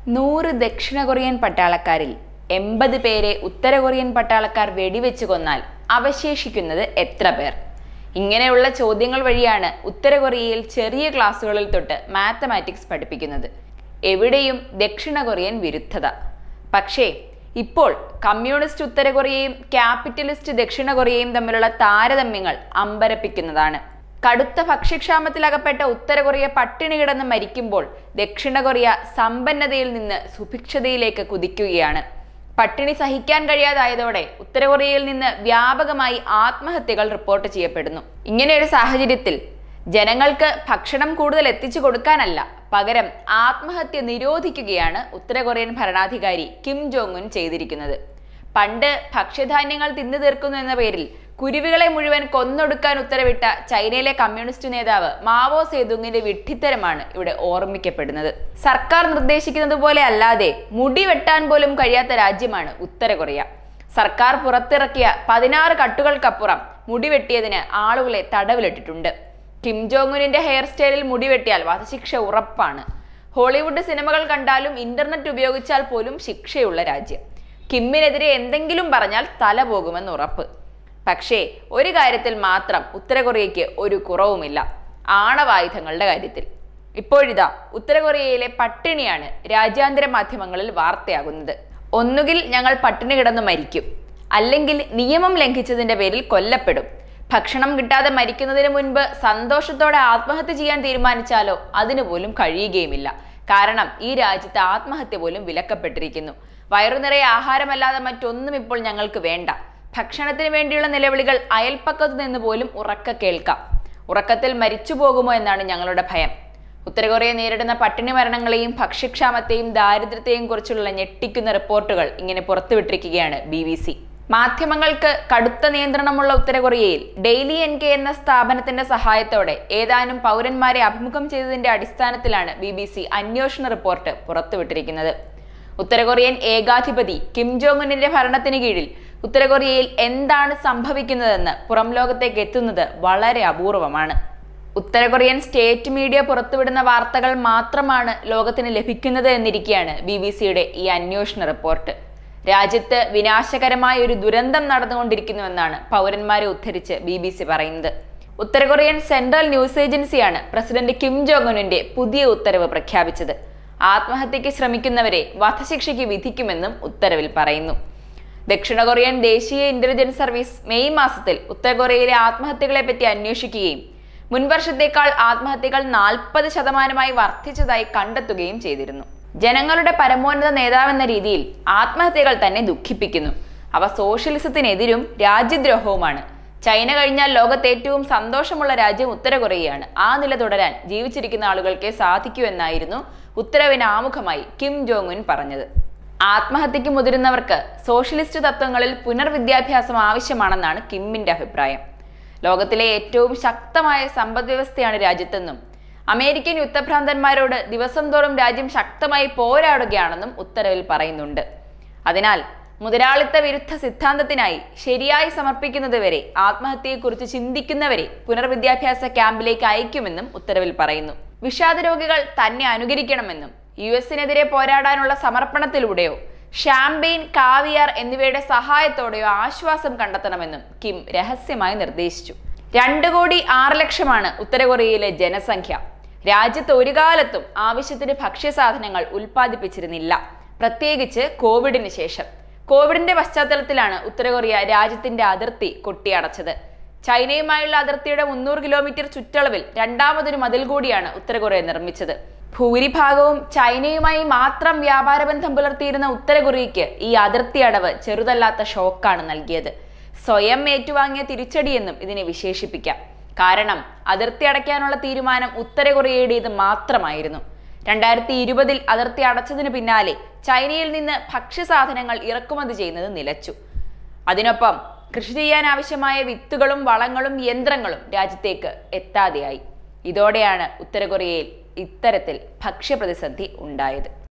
നൂറ് ദക്ഷിണ കൊറിയൻ പട്ടാളക്കാരിൽ എൺപത് പേരെ ഉത്തര കൊറിയൻ പട്ടാളക്കാർ വെടിവെച്ച് കൊന്നാൽ അവശേഷിക്കുന്നത് എത്ര പേർ ഇങ്ങനെയുള്ള ചോദ്യങ്ങൾ വഴിയാണ് ഉത്തര കൊറിയയിൽ ചെറിയ ക്ലാസ്സുകളിൽ തൊട്ട് മാത്തമാറ്റിക്സ് പഠിപ്പിക്കുന്നത് എവിടെയും ദക്ഷിണ കൊറിയൻ വിരുദ്ധത പക്ഷേ ഇപ്പോൾ കമ്മ്യൂണിസ്റ്റ് ഉത്തര കൊറിയയും ക്യാപിറ്റലിസ്റ്റ് ദക്ഷിണ കൊറിയയും തമ്മിലുള്ള താരതമ്യങ്ങൾ അമ്പരപ്പിക്കുന്നതാണ് കടുത്ത ഭക്ഷ്യക്ഷാമത്തിലകപ്പെട്ട ഉത്തര കൊറിയ പട്ടിണി കിടന്ന് മരിക്കുമ്പോൾ ദക്ഷിണ കൊറിയ സമ്പന്നതയിൽ നിന്ന് സുഭിക്ഷതയിലേക്ക് കുതിക്കുകയാണ് പട്ടിണി സഹിക്കാൻ കഴിയാതായതോടെ ഉത്തര കൊറിയയിൽ നിന്ന് വ്യാപകമായി ആത്മഹത്യകൾ റിപ്പോർട്ട് ചെയ്യപ്പെടുന്നു ഇങ്ങനെ ഒരു സാഹചര്യത്തിൽ ജനങ്ങൾക്ക് ഭക്ഷണം കൂടുതൽ എത്തിച്ചു കൊടുക്കാനല്ല പകരം ആത്മഹത്യ നിരോധിക്കുകയാണ് ഉത്തര കൊറിയൻ ഭരണാധികാരി കിം ജോങ് ഉൻ ചെയ്തിരിക്കുന്നത് പണ്ട് ഭക്ഷ്യധാന്യങ്ങൾ തിന്നു തീർക്കുന്നു എന്ന പേരിൽ കുരുവികളെ മുഴുവൻ കൊന്നൊടുക്കാൻ ഉത്തരവിട്ട ചൈനയിലെ കമ്മ്യൂണിസ്റ്റ് നേതാവ് മാവോ സേതുങ്ങിന്റെ വിഡ്ഢിത്തരമാണ് ഇവിടെ ഓർമ്മിക്കപ്പെടുന്നത് സർക്കാർ നിർദ്ദേശിക്കുന്നത് പോലെ അല്ലാതെ മുടി വെട്ടാൻ പോലും കഴിയാത്ത രാജ്യമാണ് ഉത്തര കൊറിയ സർക്കാർ പുറത്തിറക്കിയ പതിനാറ് കട്ടുകൾക്കപ്പുറം മുടി വെട്ടിയതിന് ആളുകളെ തടവിലിട്ടിട്ടുണ്ട് കിം ജോങ്ങുനിന്റെ ഹെയർ സ്റ്റൈലിൽ മുടി വെട്ടിയാൽ വധശിക്ഷ ഉറപ്പാണ് ഹോളിവുഡ് സിനിമകൾ കണ്ടാലും ഇന്റർനെറ്റ് ഉപയോഗിച്ചാൽ പോലും ശിക്ഷയുള്ള രാജ്യം കിമ്മിനെതിരെ എന്തെങ്കിലും പറഞ്ഞാൽ തല പോകുമെന്ന് ഉറപ്പ് പക്ഷേ ഒരു കാര്യത്തിൽ മാത്രം ഉത്തര കൊറിയയ്ക്ക് ഒരു കുറവുമില്ല ആണവായുധങ്ങളുടെ കാര്യത്തിൽ ഇപ്പോഴിതാ ഉത്തര കൊറിയയിലെ പട്ടിണിയാണ് രാജ്യാന്തര മാധ്യമങ്ങളിൽ വാർത്തയാകുന്നത് ഒന്നുകിൽ ഞങ്ങൾ പട്ടിണി കിടന്ന് മരിക്കും അല്ലെങ്കിൽ നിയമം ലംഘിച്ചതിന്റെ പേരിൽ കൊല്ലപ്പെടും ഭക്ഷണം കിട്ടാതെ മരിക്കുന്നതിന് മുൻപ് സന്തോഷത്തോടെ ആത്മഹത്യ ചെയ്യാൻ തീരുമാനിച്ചാലോ അതിനു പോലും കഴിയുകയുമില്ല കാരണം ഈ രാജ്യത്ത് ആത്മഹത്യ പോലും വിലക്കപ്പെട്ടിരിക്കുന്നു വയറു നിറയെ ആഹാരമല്ലാതെ മറ്റൊന്നും ഇപ്പോൾ ഞങ്ങൾക്ക് വേണ്ട ഭക്ഷണത്തിന് വേണ്ടിയുള്ള നിലവിളികൾ അയൽപ്പക്കത്തു നിന്ന് പോലും ഉറക്ക കേൾക്കാം ഉറക്കത്തിൽ മരിച്ചു പോകുമോ എന്നാണ് ഞങ്ങളുടെ ഭയം ഉത്തര കൊറിയ നേരിടുന്ന പട്ടിണി മരണങ്ങളെയും ഭക്ഷ്യക്ഷാമത്തെയും ദാരിദ്ര്യത്തെയും കുറിച്ചുള്ള ഞെട്ടിക്കുന്ന റിപ്പോർട്ടുകൾ ഇങ്ങനെ പുറത്തുവിട്ടിരിക്കുകയാണ് ബി ബി സി മാധ്യമങ്ങൾക്ക് കടുത്ത നിയന്ത്രണമുള്ള ഉത്തര കൊറിയയിൽ ഡെയിലി എൻ കെ എന്ന സ്ഥാപനത്തിന്റെ സഹായത്തോടെ ഏതാനും പൗരന്മാരെ അഭിമുഖം ചെയ്തതിന്റെ അടിസ്ഥാനത്തിലാണ് ബി ബി സി അന്വേഷണ റിപ്പോർട്ട് പുറത്തുവിട്ടിരിക്കുന്നത് ഉത്തര കൊറിയൻ ഏകാധിപതി കിം ജോങ് ഉന്നിന്റെ ഭരണത്തിന് കീഴിൽ ഉത്തര കൊറിയയിൽ എന്താണ് സംഭവിക്കുന്നതെന്ന് പുറം ലോകത്തേക്ക് എത്തുന്നത് വളരെ അപൂർവമാണ് ഉത്തര കൊറിയൻ സ്റ്റേറ്റ് മീഡിയ പുറത്തുവിടുന്ന വാർത്തകൾ മാത്രമാണ് ലോകത്തിന് ലഭിക്കുന്നത് എന്നിരിക്കെയാണ് ബി ബി സിയുടെ ഈ അന്വേഷണ റിപ്പോർട്ട് രാജ്യത്ത് വിനാശകരമായ ഒരു ദുരന്തം നടന്നുകൊണ്ടിരിക്കുന്നുവെന്നാണ് പൗരന്മാരെ ഉദ്ധരിച്ച് ബി ബി സി പറയുന്നത് ഉത്തര കൊറിയൻ സെൻട്രൽ ന്യൂസ് ഏജൻസിയാണ് പ്രസിഡന്റ് കിം ജോങ് ഉന്നിന്റെ പുതിയ ഉത്തരവ് പ്രഖ്യാപിച്ചത് ആത്മഹത്യയ്ക്ക് ശ്രമിക്കുന്നവരെ വധശിക്ഷയ്ക്ക് വിധിക്കുമെന്നും ഉത്തരവിൽ പറയുന്നു ദക്ഷിണ കൊറിയൻ ദേശീയ ഇന്റലിജൻസ് സർവീസ് മെയ് മാസത്തിൽ ഉത്തര കൊറിയയിലെ ആത്മഹത്യകളെ പറ്റി അന്വേഷിക്കുകയും മുൻവർഷത്തേക്കാൾ ആത്മഹത്യകൾ നാൽപ്പത് ശതമാനമായി വർദ്ധിച്ചതായി കണ്ടെത്തുകയും ചെയ്തിരുന്നു ജനങ്ങളുടെ പരമോന്നത നേതാവെന്ന രീതിയിൽ ആത്മഹത്യകൾ തന്നെ ദുഃഖിപ്പിക്കുന്നു അവ സോഷ്യലിസത്തിനെതിരും രാജ്യദ്രോഹവുമാണ് ചൈന കഴിഞ്ഞാൽ ലോകത്ത് ഏറ്റവും സന്തോഷമുള്ള രാജ്യം ഉത്തര കൊറിയയാണ് ആ നില തുടരാൻ ജീവിച്ചിരിക്കുന്ന ആളുകൾക്കേ സാധിക്കൂ എന്നായിരുന്നു ഉത്തരവിന് ആമുഖമായി കിം ജോങ് ഉൻ പറഞ്ഞത് ആത്മഹത്യക്ക് മുതിരുന്നവർക്ക് സോഷ്യലിസ്റ്റ് തത്വങ്ങളിൽ പുനർവിദ്യാഭ്യാസം ആവശ്യമാണെന്നാണ് കിമ്മിന്റെ അഭിപ്രായം ലോകത്തിലെ ഏറ്റവും ശക്തമായ സമ്പദ് വ്യവസ്ഥയാണ് രാജ്യത്തെന്നും അമേരിക്കൻ യുദ്ധഭ്രാന്തന്മാരോട് ദിവസം തോറും രാജ്യം ശക്തമായി പോരാടുകയാണെന്നും ഉത്തരവിൽ പറയുന്നുണ്ട് അതിനാൽ മുതലാളിത്ത വിരുദ്ധ സിദ്ധാന്തത്തിനായി ശരിയായി സമർപ്പിക്കുന്നതുവരെ ആത്മഹത്യയെക്കുറിച്ച് ചിന്തിക്കുന്നവരെ പുനർവിദ്യാഭ്യാസ ക്യാമ്പിലേക്ക് അയക്കുമെന്നും ഉത്തരവിൽ പറയുന്നു വിഷാദ രോഗികൾ തന്നെ അനുകരിക്കണമെന്നും യു എസിനെതിരെ പോരാടാനുള്ള സമർപ്പണത്തിലൂടെയോ ഷാംപെയിൻ കാവിയാർ എന്നിവയുടെ സഹായത്തോടെയോ ആശ്വാസം കണ്ടെത്തണമെന്നും കിം രഹസ്യമായി നിർദ്ദേശിച്ചു രണ്ട് കോടി ആറ് ലക്ഷമാണ് ഉത്തര കൊറിയയിലെ ജനസംഖ്യ രാജ്യത്ത് ഒരു കാലത്തും ആവശ്യത്തിന് ഭക്ഷ്യസാധനങ്ങൾ ഉൽപ്പാദിപ്പിച്ചിരുന്നില്ല പ്രത്യേകിച്ച് കോവിഡിന് ശേഷം കോവിഡിന്റെ പശ്ചാത്തലത്തിലാണ് ഉത്തര കൊറിയ രാജ്യത്തിന്റെ അതിർത്തി കൊട്ടിയടച്ചത് ചൈനയുമായുള്ള അതിർത്തിയുടെ മുന്നൂറ് കിലോമീറ്റർ ചുറ്റളവിൽ രണ്ടാമതൊരു മതിൽ കൂടിയാണ് ഉത്തര കൊറിയ നിർമ്മിച്ചത് ഭൂരിഭാഗവും ചൈനയുമായി മാത്രം വ്യാപാര ബന്ധം പുലർത്തിയിരുന്ന ഉത്തര കൊറിയയ്ക്ക് ഈ അതിർത്തി അടവ് ചെറുതല്ലാത്ത ഷോക്കാണ് നൽകിയത് സ്വയം ഏറ്റുവാങ്ങിയ തിരിച്ചടിയെന്നും ഇതിനെ വിശേഷിപ്പിക്കാം കാരണം അതിർത്തി അടയ്ക്കാനുള്ള തീരുമാനം ഉത്തര കൊറിയയുടേത് മാത്രമായിരുന്നു രണ്ടായിരത്തി ഇരുപതിൽ അതിർത്തി അടച്ചതിന് പിന്നാലെ ചൈനയിൽ നിന്ന് ഭക്ഷ്യസാധനങ്ങൾ ഇറക്കുമതി ചെയ്യുന്നത് നിലച്ചു അതിനൊപ്പം കൃഷി ചെയ്യാൻ ആവശ്യമായ വിത്തുകളും വളങ്ങളും യന്ത്രങ്ങളും രാജ്യത്തേക്ക് എത്താതെയായി ഇതോടെയാണ് ഉത്തര കൊറിയയിൽ ഇത്തരത്തിൽ ഭക്ഷ്യപ്രതിസന്ധി ഉണ്ടായത്